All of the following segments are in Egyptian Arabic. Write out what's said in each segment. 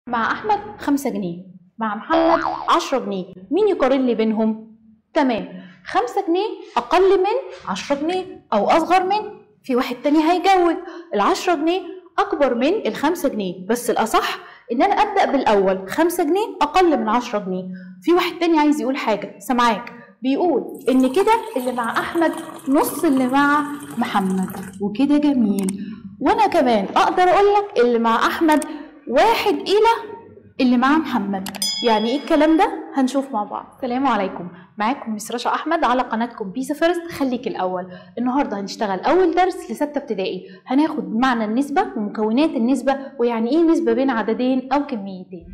مع أحمد خمسة جنيه مع محمد عشرة جنيه مين يقارن لي بينهم؟ تمام خمسة جنيه أقل من عشرة جنيه أو أصغر من في واحد تاني هيجاوب العشرة جنيه أكبر من الخمسة جنيه بس الأصح إن أنا أبدأ بالأول خمسة جنيه أقل من عشرة جنيه في واحد تاني عايز يقول حاجة سامعاك بيقول إن كده اللي مع أحمد نص اللي مع محمد وكده جميل وأنا كمان أقدر أقول لك اللي مع أحمد واحد إلى اللي مع محمد يعني ايه الكلام ده هنشوف مع بعض السلام عليكم معاكم مس رشا احمد على قناتكم بيسا فيرست خليك الاول النهارده هنشتغل اول درس لسته ابتدائي هناخد معنى النسبه ومكونات النسبه ويعني ايه نسبه بين عددين او كميتين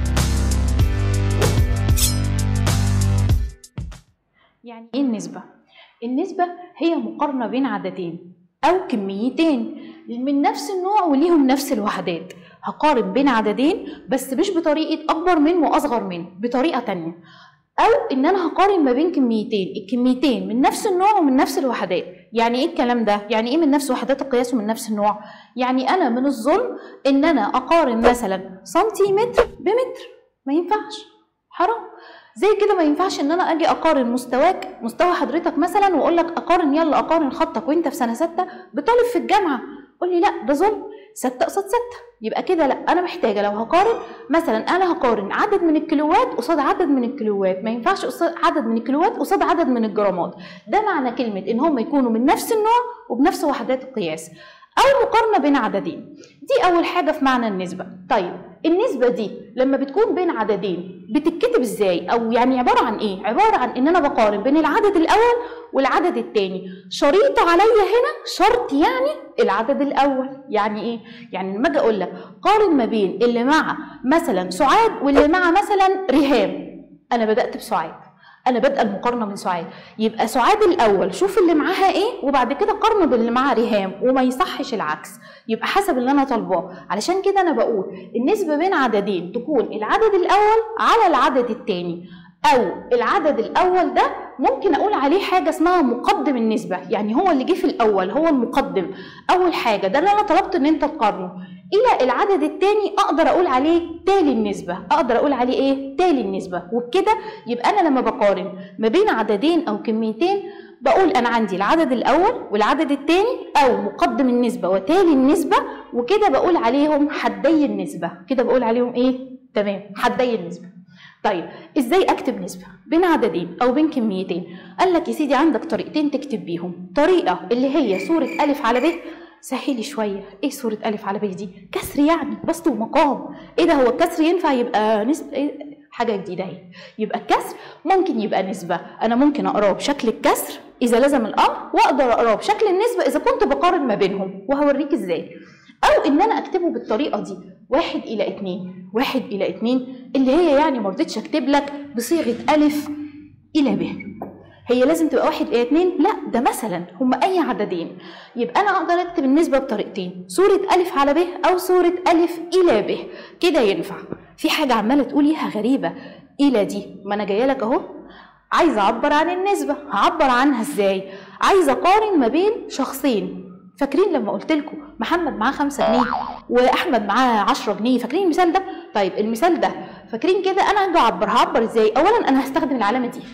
يعني ايه النسبه النسبه هي مقارنه بين عددين او كميتين من نفس النوع وليهم نفس الوحدات هقارن بين عددين بس مش بطريقة أكبر من وأصغر من بطريقة تانية أو إن أنا هقارن ما بين كميتين الكميتين من نفس النوع ومن نفس الوحدات يعني إيه الكلام ده؟ يعني إيه من نفس وحدات القياس ومن نفس النوع؟ يعني أنا من الظلم إن أنا أقارن مثلا سنتيمتر بمتر ما ينفعش حرام زي كده ما ينفعش ان انا اجي اقارن مستواك مستوى حضرتك مثلا واقول لك اقارن يلا اقارن خطك وانت في سنه سته بطالب في الجامعه قول لي لا ده ظلم ستة قصاد ستة يبقى كده لا أنا محتاجة لو هقارن مثلا أنا هقارن عدد من الكيلوات قصاد عدد من الكيلوات ما ينفعش قصاد عدد من الكيلوات قصاد عدد من الجرامات ده معنى كلمة إن هم يكونوا من نفس النوع وبنفس وحدات القياس أو مقارنة بين عددين دي أول حاجة في معنى النسبة طيب النسبة دي لما بتكون بين عددين بتتكتب ازاي او يعني عبارة عن ايه عبارة عن ان انا بقارن بين العدد الاول والعدد التاني شريط عليا هنا شرط يعني العدد الاول يعني ايه يعني لما اجي اقول لك قارن ما بين اللي مع مثلا سعاد واللي مع مثلا ريهام انا بدأت بسعاد انا بادئه المقارنه من سعاد يبقى سعاد الاول شوف اللي معاها ايه وبعد كده قارنه باللي معاها ريهام وما يصحش العكس يبقى حسب اللي انا طالباه علشان كده انا بقول النسبه بين عددين تكون العدد الاول على العدد الثاني او العدد الاول ده ممكن اقول عليه حاجه اسمها مقدم النسبه يعني هو اللي جه في الاول هو المقدم اول حاجه ده اللي انا طلبت ان انت تقارنه الى العدد الثاني اقدر اقول عليه تالي النسبه اقدر اقول عليه ايه تالي النسبه وبكده يبقى انا لما بقارن ما بين عددين او كميتين بقول انا عندي العدد الاول والعدد الثاني او مقدم النسبه وتالي النسبه وكده بقول عليهم حدي النسبه كده بقول عليهم ايه تمام حدي النسبه طيب ازاي اكتب نسبه بين عددين او بين كميتين قال لك يا سيدي عندك طريقتين تكتب بيهم طريقه اللي هي صوره الف على ب سهلي شويه ايه صوره الف على ب دي كسر يعني بسط ومقام ايه ده هو الكسر ينفع يبقى نسبه إيه؟ حاجه جديده اهي يبقى الكسر ممكن يبقى نسبه انا ممكن اقراه بشكل الكسر اذا لزم الامر واقدر اقراه بشكل النسبه اذا كنت بقارن ما بينهم وهوريك ازاي او ان انا اكتبه بالطريقه دي واحد الى اتنين واحد الى اتنين اللي هي يعني ما رضيتش اكتب لك بصيغه الف الى ب هي لازم تبقى واحد الى اتنين لا ده مثلا هما اي عددين يبقى انا اقدر اكتب النسبه بطريقتين صوره الف على ب او صوره الف الى ب كده ينفع في حاجه عماله تقوليها غريبه الى دي ما انا جايه لك اهو عايزه اعبر عن النسبه هعبر عنها ازاي عايزه اقارن ما بين شخصين فاكرين لما قلت لكم محمد معاه 5 جنيه واحمد معاه 10 جنيه فاكرين المثال ده طيب المثال ده فاكرين كده انا هاجي اعبر هعبر ازاي اولا انا هستخدم العلامه دي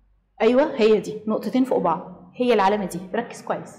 ايوه هي دي نقطتين فوق بعض هي العلامه دي ركز كويس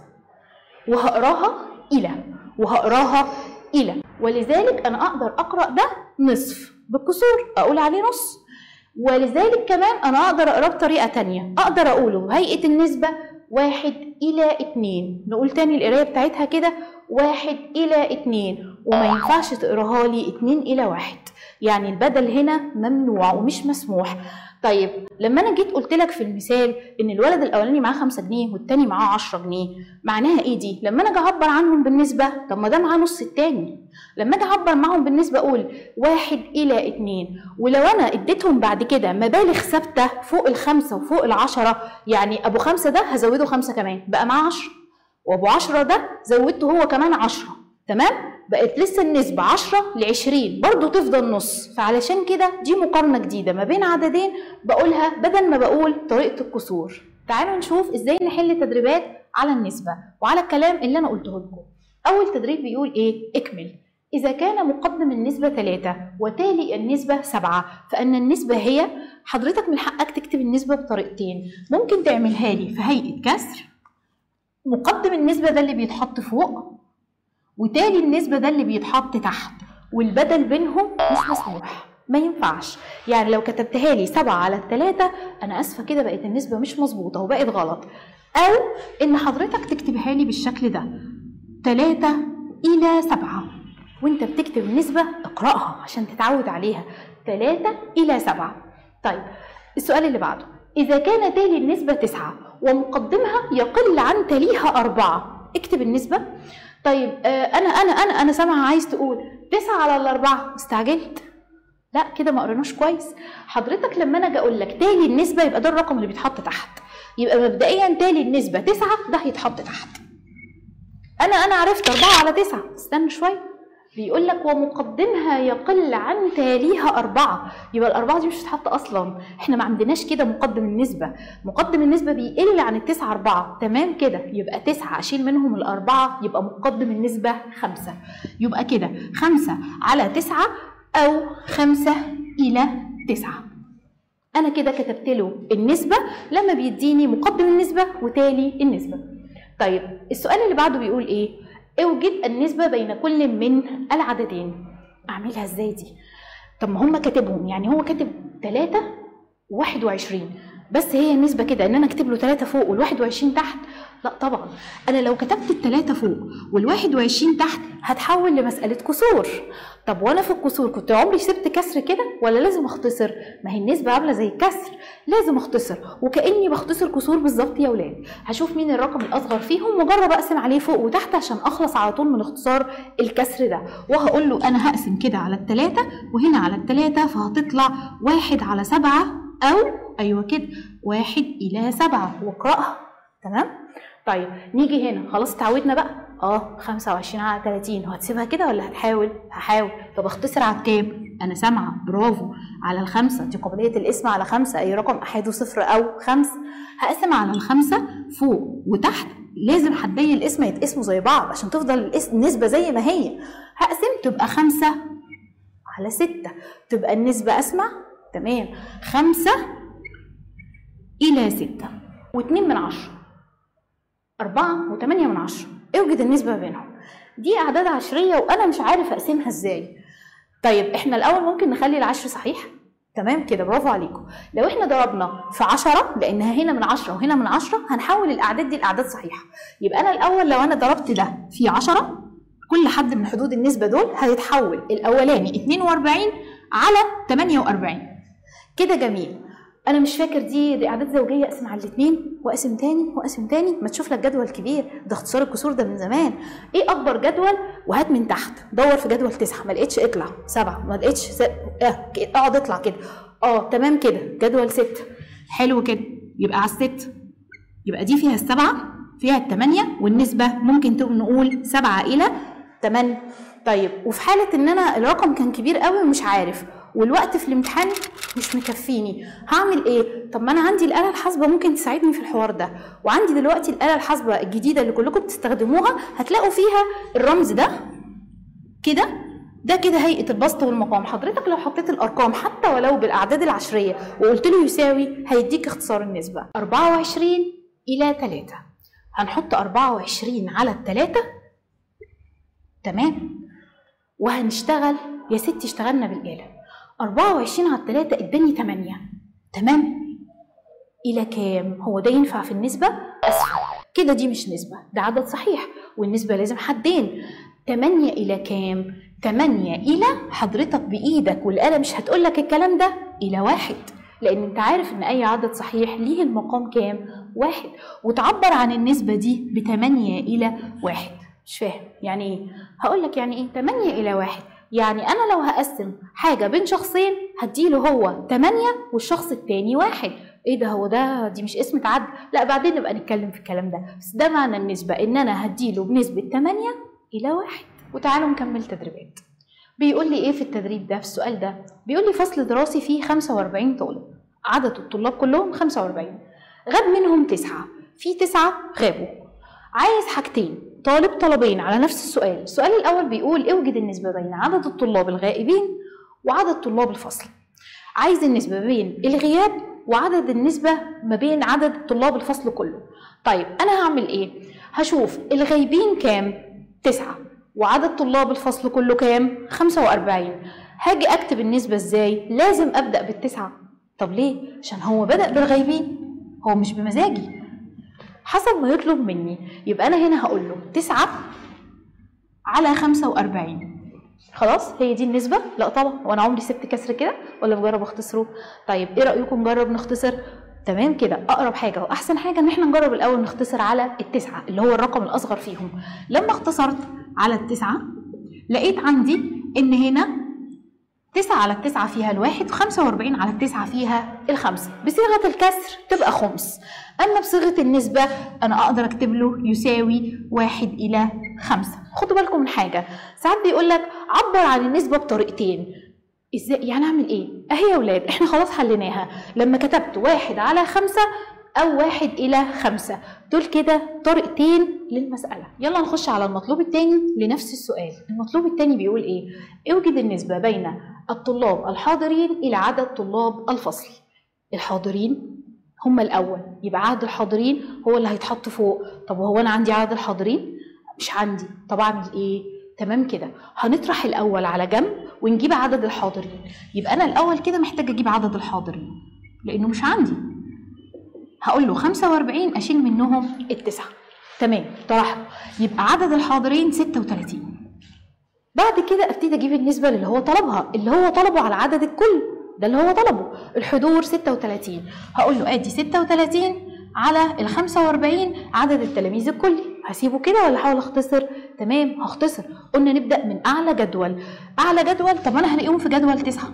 وهقراها الى وهقراها الى ولذلك انا اقدر اقرا ده نصف بالكسور اقول عليه نص ولذلك كمان انا اقدر اقراه بطريقه تانية اقدر اقوله هيئه النسبه واحد إلى اتنين نقول تاني القراية بتاعتها كده واحد إلى اتنين وما ينفعش تقراها لي اتنين إلى واحد يعني البدل هنا ممنوع ومش مسموح طيب لما انا جيت قلت لك في المثال ان الولد الاولاني معاه 5 جنيه والتاني معاه 10 جنيه معناها ايه دي لما انا اجي اعبر عنهم بالنسبه طب ما ده معاه نص التاني لما اجي اعبر معاهم بالنسبه اقول واحد الى اتنين ولو انا اديتهم بعد كده مبالغ ثابته فوق الخمسه وفوق العشره يعني ابو خمسه ده هزوده خمسه كمان بقى معاه 10 وابو 10 ده زودته هو كمان 10 تمام بقت لسه النسبة 10 ل 20 برضه تفضل نص فعلشان كده دي مقارنة جديدة ما بين عددين بقولها بدل ما بقول طريقة الكسور تعالوا نشوف ازاي نحل تدريبات على النسبة وعلى الكلام اللي انا قلته لكم اول تدريب بيقول ايه اكمل إذا كان مقدم النسبة 3 وتالي النسبة 7 فأن النسبة هي حضرتك من حقك تكتب النسبة بطريقتين ممكن تعملها لي في هيئة كسر مقدم النسبة ده اللي بيتحط فوق وتالي النسبة ده اللي بيتحط تحت والبدل بينهم مش مسموح ما ينفعش يعني لو كتبتها لي 7 على التلاتة أنا آسفة كده بقت النسبة مش مظبوطة وبقت غلط أو إن حضرتك تكتبها لي بالشكل ده 3 إلى 7 وانت بتكتب النسبة اقرأها عشان تتعود عليها 3 إلى 7 طيب السؤال اللي بعده إذا كان تالي النسبة 9 ومقدمها يقل عن تاليها 4 اكتب النسبة طيب آه أنا أنا أنا أنا سامعة عايز تقول 9 على الأربعة استعجلت لا كده ما قريناش كويس حضرتك لما انا اجي اقول لك تالي النسبه يبقى ده الرقم اللي بيتحط تحت يبقى مبدئيا تالي النسبه 9 ده هيتحط تحت انا انا عرفت 4 على 9 استنى شويه بيقول لك ومقدمها يقل عن تاليها أربعة يبقى الأربعة دي مش هتتحط أصلا إحنا ما عندناش كده مقدم النسبة مقدم النسبة بيقل عن التسعة أربعة تمام كده يبقى تسعة أشيل منهم الأربعة يبقى مقدم النسبة خمسة يبقى كده خمسة على تسعة أو خمسة إلى تسعة أنا كده كتبت له النسبة لما بيديني مقدم النسبة وتالي النسبة طيب السؤال اللي بعده بيقول إيه؟ اوجد النسبة بين كل من العددين أعملها إزاي دي؟ طب ما هم كاتبهم يعني هو كاتب 3 و21 بس هي النسبة كده إن أنا أكتب له 3 فوق وال21 تحت لا طبعا انا لو كتبت التلاتة فوق والواحد وعشرين تحت هتحول لمسألة كسور طب وانا في الكسور كنت عمري سبت كسر كده ولا لازم اختصر ما هي النسبة عاملة زي الكسر لازم اختصر وكأني بختصر كسور بالظبط يا ولاد هشوف مين الرقم الاصغر فيهم واجرب اقسم عليه فوق وتحت عشان اخلص على طول من اختصار الكسر ده وهقول له انا هقسم كده على التلاتة وهنا على التلاتة فهتطلع واحد على سبعة او ايوه كده واحد الى سبعة واقرأها تمام طيب نيجي هنا خلاص اتعودنا بقى اه 25 على 30 وهتسيبها كده ولا هتحاول هحاول طب اختصر على الكام انا سامعه برافو على الخمسه دي قابليه الاسم على خمسه اي رقم احاده صفر او خمسه هقسم على الخمسه فوق وتحت لازم حدي الاسم يتقسموا زي بعض عشان تفضل الاسم النسبه زي ما هي هقسم تبقى خمسة على ستة تبقى النسبة أسمع تمام خمسة إلى ستة واتنين من عشرة أربعة وتمانية من عشرة اوجد النسبة بينهم دي أعداد عشرية وأنا مش عارف أقسمها إزاي طيب إحنا الأول ممكن نخلي العشر صحيح تمام كده برافو عليكم لو احنا ضربنا في عشرة لأنها هنا من عشرة وهنا من عشرة هنحول الأعداد دي لأعداد صحيحة يبقى أنا الأول لو أنا ضربت ده في عشرة كل حد من حدود النسبة دول هيتحول الأولاني 42 على 48 كده جميل انا مش فاكر دي دي اعداد زوجيه اقسم على الاثنين واقسم تاني واقسم تاني ما تشوف لك جدول كبير ده اختصار الكسور ده من زمان ايه اكبر جدول وهات من تحت دور في جدول تسعه ما لقيتش اطلع سبعه ما لقيتش س... اه اقعد اطلع كده اه تمام كده جدول ستة حلو كده يبقى على الست يبقى دي فيها السبعة فيها التمانية والنسبة ممكن نقول سبعة إلى تمانية طيب وفي حالة إن أنا الرقم كان كبير قوي ومش عارف والوقت في الامتحان مش مكفيني هعمل ايه طب ما انا عندي الاله الحاسبه ممكن تساعدني في الحوار ده وعندي دلوقتي الاله الحاسبه الجديده اللي كلكم بتستخدموها هتلاقوا فيها الرمز ده كده ده كده هيئه البسط والمقام حضرتك لو حطيت الارقام حتى ولو بالاعداد العشريه وقلت له يساوي هيديك اختصار النسبه 24 الى 3 هنحط 24 على الثلاثة تمام وهنشتغل يا ستي اشتغلنا بالآلة 24 على التلاتة اداني 8 تمام إلى كام؟ هو ده ينفع في النسبة؟ أسفل كده دي مش نسبة ده عدد صحيح والنسبة لازم حدين 8 إلى كام؟ 8 إلى حضرتك بإيدك والآلة مش هتقولك الكلام ده إلى واحد لأن أنت عارف إن أي عدد صحيح ليه المقام كام؟ واحد وتعبر عن النسبة دي ب 8 إلى واحد مش فاهم يعني إيه؟ هقولك يعني إيه 8 إلى واحد يعني أنا لو هقسم حاجة بين شخصين هديله هو 8 والشخص التاني واحد ايه ده هو ده دي مش اسم تعد لا بعدين نبقى نتكلم في الكلام ده بس ده معنى النسبة ان انا هديله بنسبة 8 الى واحد وتعالوا نكمل تدريبات بيقول لي ايه في التدريب ده في السؤال ده بيقول لي فصل دراسي فيه 45 طالب عدد الطلاب كلهم 45 غاب منهم تسعة في تسعة غابوا عايز حاجتين طالب طلبين على نفس السؤال السؤال الأول بيقول اوجد النسبة بين عدد الطلاب الغائبين وعدد طلاب الفصل عايز النسبة بين الغياب وعدد النسبة ما بين عدد طلاب الفصل كله طيب أنا هعمل إيه؟ هشوف الغايبين كام؟ تسعة وعدد طلاب الفصل كله كام؟ خمسة وأربعين هاجي أكتب النسبة إزاي؟ لازم أبدأ بالتسعة طب ليه؟ عشان هو بدأ بالغايبين هو مش بمزاجي حسب ما يطلب مني يبقى أنا هنا هقول له تسعة على خمسة وأربعين خلاص هي دي النسبة؟ لا طبعا وانا عمري سبت كسر كده ولا بجرب اختصره؟ طيب ايه رأيكم نجرب نختصر؟ تمام كده اقرب حاجة واحسن حاجة ان احنا نجرب الاول نختصر على التسعة اللي هو الرقم الاصغر فيهم لما اختصرت على التسعة لقيت عندي ان هنا تسعة على التسعة فيها الواحد وخمسة وأربعين على التسعة فيها الخمسة بصيغة الكسر تبقى خمس أما بصيغة النسبة أنا أقدر أكتب له يساوي واحد إلى خمسة خدوا بالكم من حاجة ساعات بيقول لك عبر عن النسبة بطريقتين ازاي يعني اعمل ايه اهي يا ولاد احنا خلاص حليناها لما كتبت واحد على خمسة او واحد الى خمسة دول كده طريقتين للمسألة يلا نخش على المطلوب التاني لنفس السؤال المطلوب التاني بيقول ايه اوجد النسبة بين الطلاب الحاضرين الى عدد طلاب الفصل الحاضرين هم الاول يبقى عدد الحاضرين هو اللي هيتحط فوق طب وهو انا عندي عدد الحاضرين مش عندي طب اعمل ايه تمام كده هنطرح الاول على جنب ونجيب عدد الحاضرين يبقى انا الاول كده محتاجه اجيب عدد الحاضرين لانه مش عندي هقول له 45 اشيل منهم التسعه تمام طرحت يبقى عدد الحاضرين 36 بعد كده ابتدي اجيب النسبه اللي هو طلبها اللي هو طلبه على عدد الكل ده اللي هو طلبه الحضور 36 هقول له ادي 36 على ال 45 عدد التلاميذ الكلي هسيبه كده ولا احاول اختصر تمام هختصر قلنا نبدا من اعلى جدول اعلى جدول طب انا هلاقيهم في جدول تسعة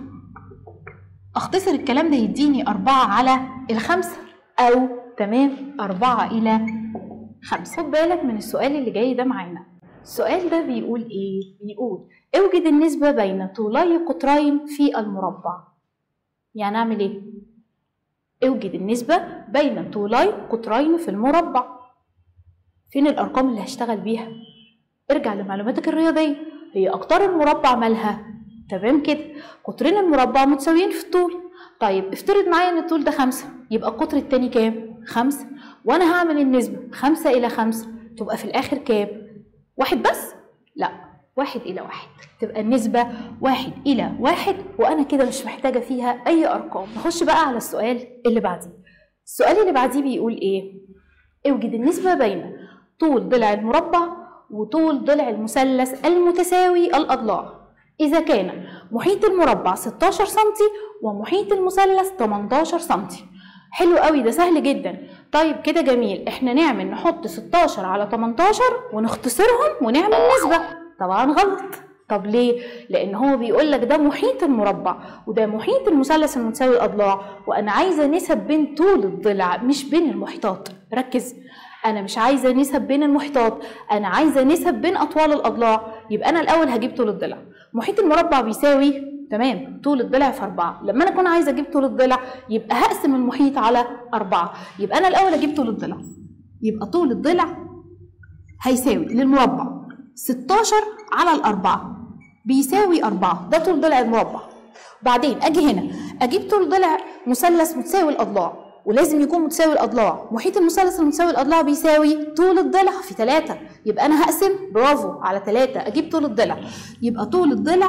اختصر الكلام ده يديني أربعة على الخمسة أو تمام أربعة إلى خمسة خد بالك من السؤال اللي جاي ده معانا السؤال ده بيقول إيه؟ بيقول اوجد النسبة بين طولي قطرين في المربع يعني أعمل إيه؟ اوجد النسبة بين طولي قطرين في المربع فين الأرقام اللي هشتغل بيها؟ ارجع لمعلوماتك الرياضية هي أقطار المربع مالها؟ تمام كده قطرين المربع متساويين في الطول طيب افترض معايا ان الطول ده خمسة يبقى القطر التاني كام؟ خمسة وانا هعمل النسبة خمسة الى خمسة تبقى في الاخر كام؟ واحد بس؟ لا واحد الى واحد تبقى النسبة واحد الى واحد وانا كده مش محتاجة فيها اي ارقام نخش بقى على السؤال اللي بعديه السؤال اللي بعديه بيقول ايه؟ اوجد النسبة بين طول ضلع المربع وطول ضلع المثلث المتساوي الأضلاع إذا كان محيط المربع 16 سنتي ومحيط المثلث 18 سنتي حلو قوي ده سهل جدا طيب كده جميل احنا نعمل نحط 16 على 18 ونختصرهم ونعمل نسبة طبعا غلط طب ليه؟ لأن هو بيقول لك ده محيط المربع وده محيط المثلث المتساوي الأضلاع وأنا عايزة نسب بين طول الضلع مش بين المحيطات ركز أنا مش عايزة نسب بين المحيطات أنا عايزة نسب بين أطوال الأضلاع يبقى أنا الأول هجيب طول الضلع محيط المربع بيساوي تمام طول الضلع في أربعة لما أنا أكون عايزة أجيب طول الضلع يبقى هقسم المحيط على أربعة يبقى أنا الأول أجيب طول الضلع يبقى طول الضلع هيساوي للمربع 16 على الأربعة بيساوي أربعة ده طول ضلع المربع بعدين أجي هنا أجيب طول ضلع مثلث متساوي الأضلاع ولازم يكون متساوي الأضلاع محيط المثلث المتساوي الأضلاع بيساوي طول الضلع في 3 يبقى أنا هقسم برافو على 3 أجيب طول الضلع يبقى طول الضلع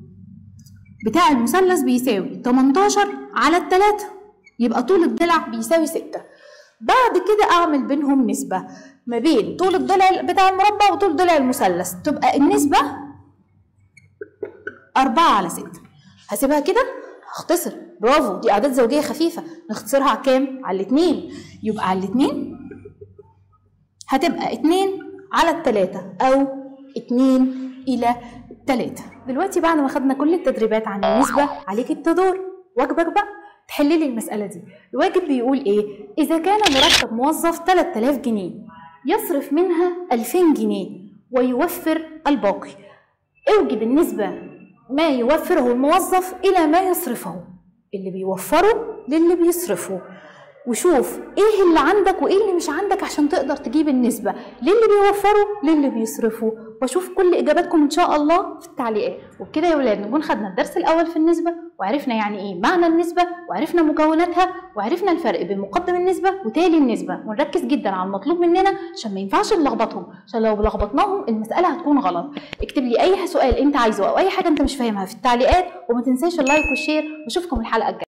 بتاع المثلث بيساوي 18 على التلاتة يبقى طول الضلع بيساوي 6 بعد كده أعمل بينهم نسبة ما بين طول الضلع بتاع المربع وطول ضلع المثلث تبقى النسبة 4 على 6 هسيبها كده هختصر برافو دي اعداد زوجيه خفيفه نختصرها على كام على الاثنين يبقى على الاثنين هتبقى اتنين على التلاتة او اتنين الى تلاتة دلوقتي بعد ما خدنا كل التدريبات عن النسبة عليك التدور واجبك بقى تحلي لي المسألة دي الواجب بيقول ايه إذا كان مرتب موظف 3000 جنيه يصرف منها 2000 جنيه ويوفر الباقي اوجد النسبة ما يوفره الموظف إلى ما يصرفه اللي بيوفره للي بيصرفه وشوف ايه اللي عندك وايه اللي مش عندك عشان تقدر تجيب النسبة للي بيوفروا للي بيصرفوا واشوف كل اجاباتكم ان شاء الله في التعليقات وبكده يا ولاد نكون خدنا الدرس الاول في النسبة وعرفنا يعني ايه معنى النسبة وعرفنا مكوناتها وعرفنا الفرق بين مقدم النسبة وتالي النسبة ونركز جدا على المطلوب مننا عشان ما ينفعش نلخبطهم عشان لو لخبطناهم المسألة هتكون غلط اكتب لي اي سؤال انت عايزه او اي حاجة انت مش فاهمها في التعليقات وما تنساش اللايك والشير واشوفكم الحلقة الجاية